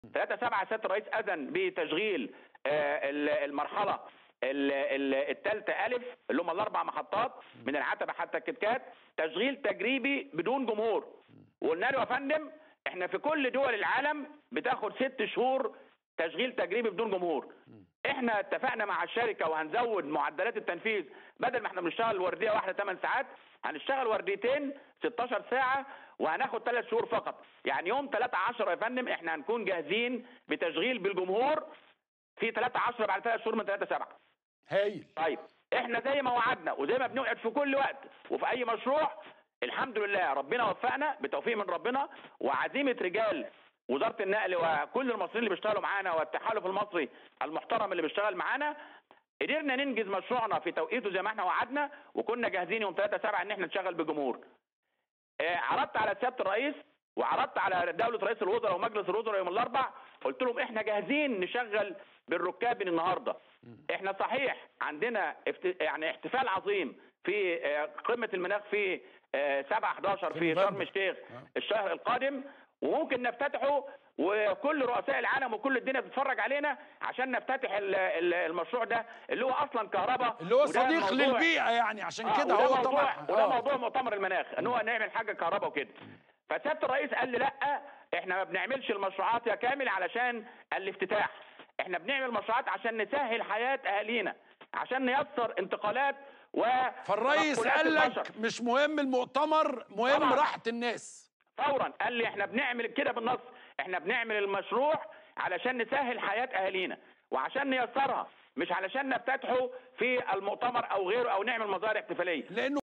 3 7 سياده الرئيس اذن بتشغيل آه، ال- المرحله الثالثه الف اللي هم الاربع محطات من العتبه حتى الكتكات تشغيل تجريبي بدون جمهور وقلنا له يا فندم احنا في كل دول العالم بتاخد ست شهور تشغيل تجريبي بدون جمهور احنا اتفقنا مع الشركه وهنزود معدلات التنفيذ بدل ما احنا بنشتغل ورديه واحده 8 ساعات هنشتغل ورديتين 16 ساعه وهناخد ثلاث شهور فقط يعني يوم 3 10 يا فندم احنا هنكون جاهزين بتشغيل بالجمهور في 3 10 بعد ثلاث شهور من 3 7 هايل طيب احنا زي ما وعدنا وزي ما بنوعد في كل وقت وفي اي مشروع الحمد لله ربنا وفقنا بتوفيق من ربنا وعزيمه رجال وزاره النقل وكل المصريين اللي بيشتغلوا معانا والتحالف المصري المحترم اللي بيشتغل معانا قدرنا ننجز مشروعنا في توقيته زي ما احنا وعدنا وكنا جاهزين يوم 3 7 ان احنا نشغل بجمهور آه، عرضت على سياده الرئيس وعرضت على دوله رئيس الوزراء ومجلس الوزراء يوم الاربع قلت لهم احنا جاهزين نشغل بالركاب من النهارده احنا صحيح عندنا افت... يعني احتفال عظيم في آه، قمه المناخ في آه، 7 11 في في نوفمبر. شرم الشيخ آه. الشهر القادم وممكن نفتتحه وكل رؤساء العالم وكل الدنيا بتتفرج علينا عشان نفتتح ال- ال- المشروع ده اللي هو اصلا كهرباء اللي هو وده صديق موضوع- للبيئه يعني عشان آه، كده وده هو موضوع طبعا وده آه. موضوع مؤتمر المناخ ان هو نعمل حاجه كهرباء وكده فسياده الرئيس قال لي لا احنا ما بنعملش المشروعات يا كامل علشان الافتتاح احنا بنعمل مشروعات عشان نسهل حياه اهالينا عشان نيسر انتقالات و فالرئيس تنقلات قال البشر. لك مش مهم المؤتمر مهم طبعاً. راحه الناس فورا قال لي احنا بنعمل كده بالنص احنا بنعمل المشروع علشان نسهل حياه اهالينا وعشان نيسرها مش علشان نفتتحه في المؤتمر او غيره او نعمل مظاهر احتفاليه لانه